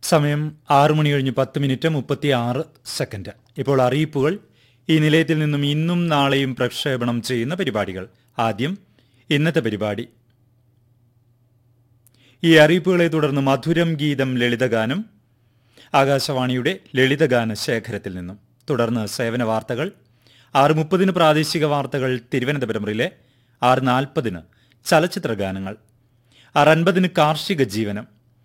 സമയം ആറു മണി കഴിഞ്ഞ് പത്ത് മിനിറ്റ് മുപ്പത്തി ആറ് സെക്കൻഡ് ഇപ്പോൾ അറിയിപ്പുകൾ ഈ നിലയത്തിൽ നിന്നും ഇന്നും നാളെയും പ്രക്ഷേപണം ചെയ്യുന്ന പരിപാടികൾ ആദ്യം ഇന്നത്തെ പരിപാടി ഈ അറിയിപ്പുകളെ തുടർന്ന് മധുരം ഗീതം ലളിതഗാനം ആകാശവാണിയുടെ ലളിതഗാന ശേഖരത്തിൽ നിന്നും തുടർന്ന് സേവന വാർത്തകൾ ആറ് മുപ്പതിന് പ്രാദേശിക വാർത്തകൾ തിരുവനന്തപുരം റിലെ ആറ് നാൽപ്പതിന് ചലച്ചിത്ര ഗാനങ്ങൾ ആറ് അൻപതിന് കാർഷിക ജീവനം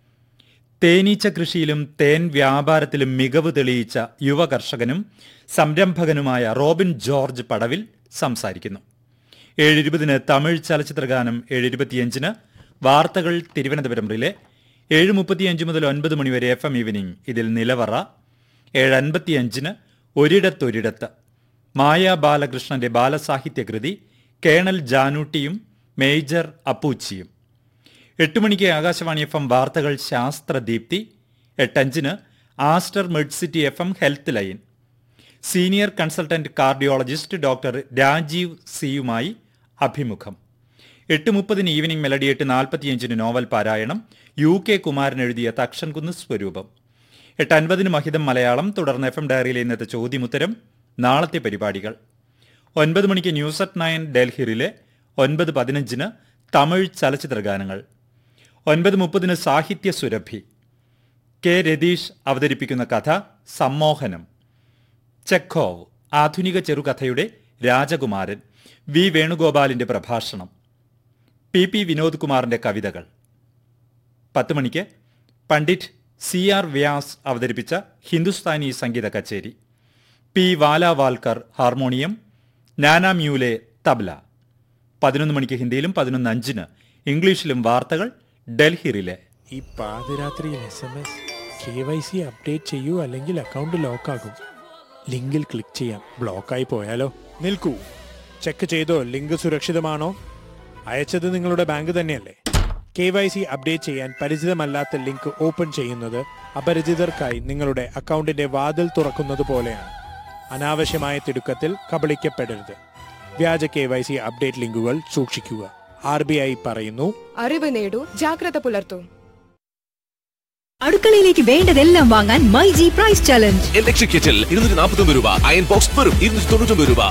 തേനീച്ച കൃഷിയിലും തേൻ വ്യാപാരത്തിലും മികവ് തെളിയിച്ച യുവ കർഷകനും സംരംഭകനുമായ റോബിൻ ജോർജ് പടവിൽ സംസാരിക്കുന്നു ഏഴ് ഇരുപതിന് തമിഴ് ചലച്ചിത്ര ഗാനം ഏഴ് ഇരുപത്തിയഞ്ചിന് വാർത്തകൾ തിരുവനന്തപുരം റിലെ ഏഴ് മുപ്പത്തിയഞ്ച് മുതൽ ഒൻപത് മണിവരെ എഫ് എം ഈവനിംഗ് ഇതിൽ നിലവറ ഏഴ് അൻപത്തിയഞ്ചിന് ഒരിടത്തൊരിടത്ത് മായ ബാലകൃഷ്ണന്റെ ബാലസാഹിത്യകൃതി കേണൽ ജാനൂട്ടിയും മേജർ അപ്പൂച്ചിയും എട്ട് മണിക്ക് ആകാശവാണി എഫ് എം വാർത്തകൾ ശാസ്ത്രദീപ്തി എട്ടഞ്ചിന് Aster medcity F M health line senior consultant cardiologist doctor Rajeev സിയുമായി അഭിമുഖം എട്ട് മുപ്പതിന് ഈവനിംഗ് മെലഡി എട്ട് നാൽപ്പത്തിയഞ്ചിന് നോവൽ പാരായണം യു കെ കുമാരൻ എഴുതിയ തക്ഷൻകുന്ന് സ്വരൂപം എട്ട് അൻപതിന് മഹിതം മലയാളം തുടർന്ന് എഫ് എം ഡയറിയിലെ ഇന്നത്തെ ചോദ്യമുത്തരം നാളത്തെ പരിപാടികൾ ഒൻപത് മണിക്ക് ന്യൂസ് അറ്റ് നയൻ ഡൽഹിയിലെ ഒൻപത് പതിനഞ്ചിന് തമിഴ് ചലച്ചിത്ര ഗാനങ്ങൾ ഒൻപത് മുപ്പതിന് സാഹിത്യ സുരഭി കെ രതീഷ് അവതരിപ്പിക്കുന്ന കഥ സമ്മോഹനം ചെക്കോവ് ആധുനിക ചെറുകഥയുടെ രാജകുമാരൻ വി വേണുഗോപാലിന്റെ പ്രഭാഷണം പി പി വിനോദ് കുമാറിന്റെ കവിതകൾ പത്ത് മണിക്ക് പണ്ഡിറ്റ് സി ആർ വ്യാസ് അവതരിപ്പിച്ച ഹിന്ദുസ്ഥാനി സംഗീത കച്ചേരി പി വാലാവാൽക്കർ ഹാർമോണിയം നാനാ മ്യൂലെ തബ്ല പതിനൊന്ന് മണിക്ക് ഹിന്ദിയിലും പതിനൊന്ന് അഞ്ചിന് ഇംഗ്ലീഷിലും വാർത്തകൾ ഡൽഹി റിലെ ഈ പാതിരാത്രിയിൽ S M S K Y C update ചെയ്യൂ അല്ലെങ്കിൽ അക്കൗണ്ട് ലോക്കാകും ലിങ്കിൽ ക്ലിക്ക് ചെയ്യാം ബ്ലോക്കായി പോയാലോ നിൽക്കൂ ചെക്ക് ചെയ്തോ ലിങ്ക് സുരക്ഷിതമാണോ അയച്ചത് നിങ്ങളുടെ ബാങ്ക് തന്നെയല്ലേ കെ വൈ സി അപ്ഡേറ്റ് ചെയ്യാൻ പരിചിതമല്ലാത്ത ലിങ്ക് ഓപ്പൺ ചെയ്യുന്നത് അപരിചിതർക്കായി നിങ്ങളുടെ അക്കൗണ്ടിന്റെ വാതിൽ തുറക്കുന്നത് പോലെയാണ് അനാവശ്യമായ തിടുക്കത്തിൽ കബളിക്കപ്പെടരുത് വ്യാജ കെ വൈ സി അപ്ഡേറ്റ് ലിങ്കുകൾ സൂക്ഷിക്കുക ആർ ബി ഐ പറയുന്നു അറിവ് നേടൂ ജാഗ്രത പുലർത്തൂ അടുക്കളയിലേക്ക് വേണ്ടതെല്ലാം വാങ്ങാൻ my G price challenge electric kettle ഇരുന്നൂറ്റി നാൽപ്പത്തി രൂപ അയൺ ബോക്സ് വെറും ഇരുന്നൂറ്റി തൊണ്ണൂറ്റി രൂപ